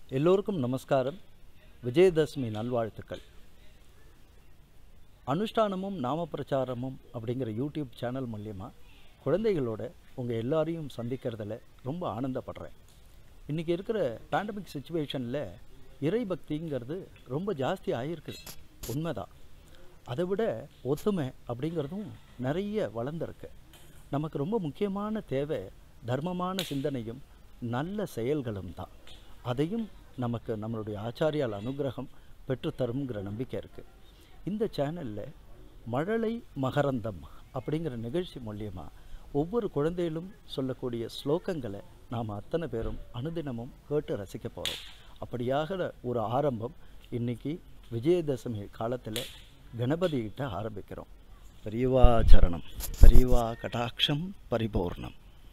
எல்லோருக்கும் நமஸ்காரம் விஜயதசமி நல்வாழ்த்துக்கள் அனுஷ்டானமும் நாம பிரச்சாரமும் அப்படிங்கிற யூடியூப் சேனல் மூலியமாக குழந்தைகளோட உங்கள் எல்லாரையும் சந்திக்கிறதுல ரொம்ப ஆனந்தப்படுறேன் இன்றைக்கி இருக்கிற பேண்டமிக் சுச்சுவேஷனில் இறை பக்திங்கிறது ரொம்ப ஜாஸ்தி ஆகிருக்குது உண்மைதான் அதை விட ஒத்துமை அப்படிங்கிறதும் நிறைய வளர்ந்துருக்கு நமக்கு ரொம்ப முக்கியமான தேவை தர்மமான சிந்தனையும் நல்ல செயல்களும் தான் அதையும் நமக்கு நம்மளுடைய ஆச்சாரியால் அனுகிரகம் பெற்றுத்தருங்கிற நம்பிக்கை இருக்குது இந்த சேனலில் மழலை மகரந்தம் அப்படிங்கிற நிகழ்ச்சி மூலியமாக ஒவ்வொரு குழந்தையிலும் சொல்லக்கூடிய ஸ்லோகங்களை நாம் அத்தனை பேரும் அனுதினமும் கேட்டு ரசிக்க போகிறோம் அப்படியாக ஒரு ஆரம்பம் இன்னைக்கு விஜயதசமி காலத்தில் கணபதிகிட்ட ஆரம்பிக்கிறோம் பெரியவா சரணம் பெரியவா கடாட்சம் பரிபூர்ணம்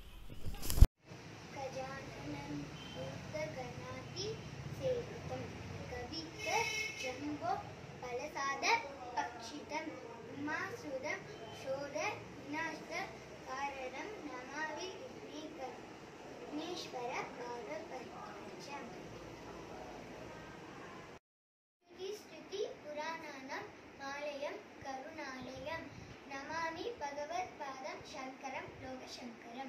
गजाननं भूतगणाति सेवितं कवित जम्बो फलसाद पक्षितम् उमासुदं शोध विनाश कारणं नमामि विघ्नेक विघ्नेश्वर पादपद्मजम् स्तुति स्तुति पुराणानां मालयं करुणालयं नमामि भगवत्पादं शङ्करं लोकशङ्करम्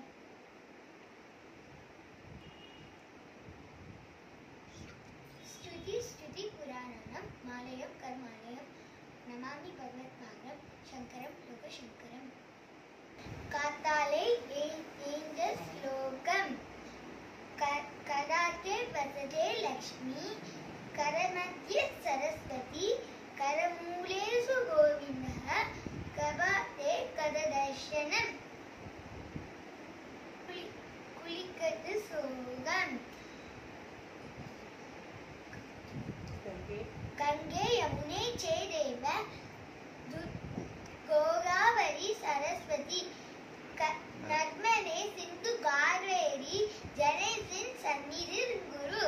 स्तुति स्तुति पुराणानां मालयं कर्मालयं नमामि भगवत्पादं शङ्करं लोकशङ्करम् काताले ஏந்த ஸ்லோகம் க- கராத்தே வசதே லக்ஷ்மி கரமத்திய சரஸ்வதி கரமூலேஷு கோவிந்தः கபாதே கததர்ஷனம் குலி- குலிக்கது சோகம் गंगे यमुने चेदेव दु- गोदावरी सरस्वती क- नर्मदे सिंधु कावेरी जनेसिन சந்நிதில் குரு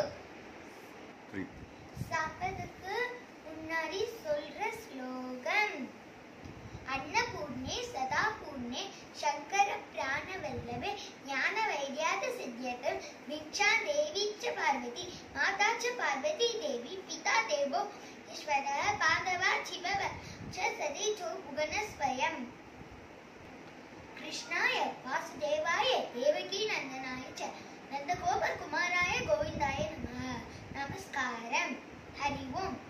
சாப்பிட்றதுக்கு முன்னாடி சொல்ற ஸ்லோகம் அன்னபூர்ணே சதாபூர்ணே சங்கர பிராண வல்லவே ஞான வைத்தியாத சித்தியகம் விக்ஷா தேவி ச பார்வதி மாதா ச பார்வதி தேவி பிதா தேவோ ஈஸ்வர பாந்தவா சிவவ ச சதி சோ புகனஸ்வயம் கிருஷ்ணாய வாசுதேவாய தேவகி நந்தனாய ச நந்தகோபர் குமாராய கோவிந்தாய நம நமஸ்காரம் ஹரி ஓம்